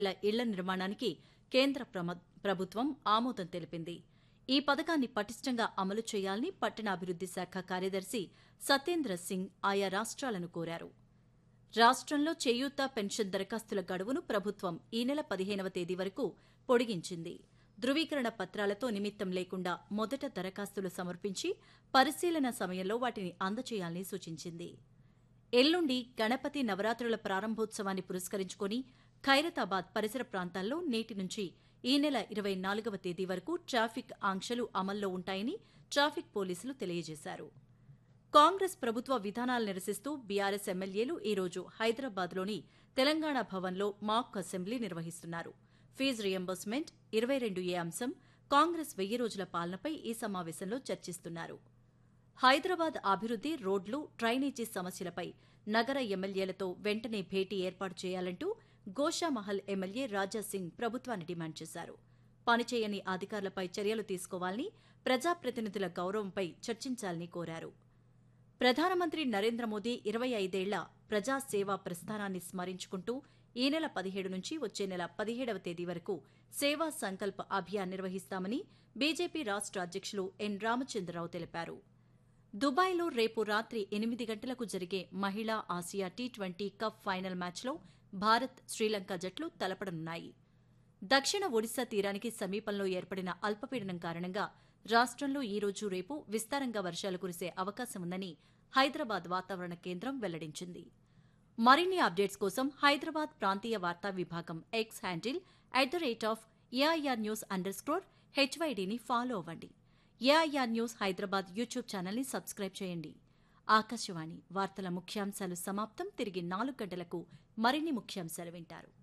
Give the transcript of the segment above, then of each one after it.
ల ఇళ్ల నిర్మాణానికి కేంద్ర ప్రమ- ప్రభుత్వం ఆమోదం తెలిపింది ఈ పథకాన్ని పటిష్టంగా అమలు చేయాలని పట్టణాభివృద్ది శాఖ కార్యదర్శి సత్యేంద్ర సింగ్ ఆయా రాష్ట్రాలను కోరారు రాష్ట్రంలో చేయూత పెన్షన్ దరఖాస్తుల గడువును ప్రభుత్వం ఈ నెల పదిహేనవ తేదీ వరకు పొడిగించింది ధృవీకరణ పత్రాలతో నిమిత్తం లేకుండా మొదట దరఖాస్తులు సమర్పించి పరిశీలన సమయంలో వాటిని అందజేయాలని సూచించింది ఎల్లుండి గణపతి నవరాత్రుల ప్రారంభోత్సవాన్ని పురస్కరించుకుని ఖైరతాబాద్ పరిసర ప్రాంతాల్లో నేటి నుంచి ఈ నెల ఇరవై నాలుగవ తేదీ వరకు ట్రాఫిక్ ఆంక్షలు అమల్లో ఉంటాయని ట్రాఫిక్ పోలీసులు తెలియజేశారు కాంగ్రెస్ ప్రభుత్వ విధానాలు నిరసిస్తూ బీఆర్ఎస్ ఎమ్మెల్యేలు ఈ రోజు హైదరాబాద్లోని తెలంగాణ భవన్లో మాక్ అసెంబ్లీ నిర్వహిస్తున్నారు ఫీజు రియంబర్స్మెంట్ ఇరవై రెండు ఏ అంశం కాంగ్రెస్ వెయ్యి రోజుల పాలనపై ఈ సమావేశంలో చర్చిస్తున్నారు హైదరాబాద్ అభివృద్ది రోడ్లు డ్రైనేజీ సమస్యలపై నగర ఎమ్మెల్యేలతో వెంటనే భేటీ ఏర్పాటు చేయాలంటూ గోషామహల్ ఎమ్మెల్యే రాజా సింగ్ ప్రభుత్వాన్ని డిమాండ్ చేశారు పనిచేయని అధికారులపై చర్యలు తీసుకోవాలని ప్రజాప్రతినిధుల గౌరవంపై చర్చించాలని కోరారు ప్రధానమంత్రి నరేంద్ర మోదీ ఇరవై ఐదేళ్ల ప్రజాసేవా ప్రస్థానాన్ని స్మరించుకుంటూ ఈ నెల పదిహేడు నుంచి వచ్చే నెల పదిహేడవ తేదీ వరకు సేవా సంకల్ప అభియాన్ నిర్వహిస్తామని బీజేపీ రాష్ట్ర అధ్యక్షులు ఎన్ రామచంద్రరావు తెలిపారు దుబాయ్లో రేపు రాత్రి ఎనిమిది గంటలకు జరిగే మహిళా Asia T twenty cup final మ్యాచ్లో భారత్ శ్రీలంక జట్లు తలపడనున్నాయి దక్షిణ ఒడిశా తీరానికి సమీపంలో ఏర్పడిన అల్పపీడనం కారణంగా రాష్ట్రంలో ఈ రోజు రేపు విస్తారంగా వర్షాలు కురిసే అవకాశం ఉందని హైదరాబాద్ వాతావరణ కేంద్రం వెల్లడించింది మరిన్ని అప్డేట్స్ కోసం హైదరాబాద్ ప్రాంతీయ వార్తా విభాగం X handle at the rate of AIR news underscore హెచ్వైడీని ఫాలో అవ్వండి ఏఐఆర్ న్యూస్ హైదరాబాద్ యూట్యూబ్ ఛానల్ని సబ్స్క్రైబ్ చేయండి ఆకాశవాణి వార్తల ముఖ్యాంశాలు సమాప్తం తిరిగి నాలుగు గంటలకు మరిన్ని ముఖ్యాంశాలు వింటారు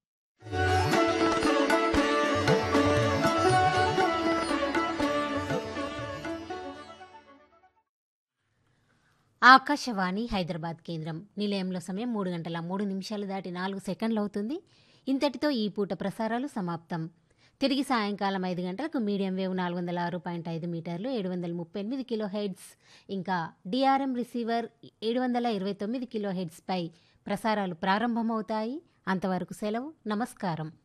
ఆకాశవాణి హైదరాబాద్ కేంద్రం నిలయంలో సమయం మూడు గంటల మూడు నిమిషాలు దాటి నాలుగు సెకండ్లు అవుతుంది ఇంతటితో ఈ పూట ప్రసారాలు సమాప్తం తిరిగి సాయంకాలం ఐదు గంటలకు మీడియం వేవ్ నాలుగు వందల ఆరు పాయింట్ ఐదు మీటర్లు ఏడు వందల ముప్పై ఎనిమిది కిలో హెడ్స్ ఇంకా డిఆర్ఎం రిసీవర్ ఏడు వందల ఇరవై తొమ్మిది కిలో హెడ్స్పై ప్రసారాలు ప్రారంభమవుతాయి అంతవరకు సెలవు నమస్కారం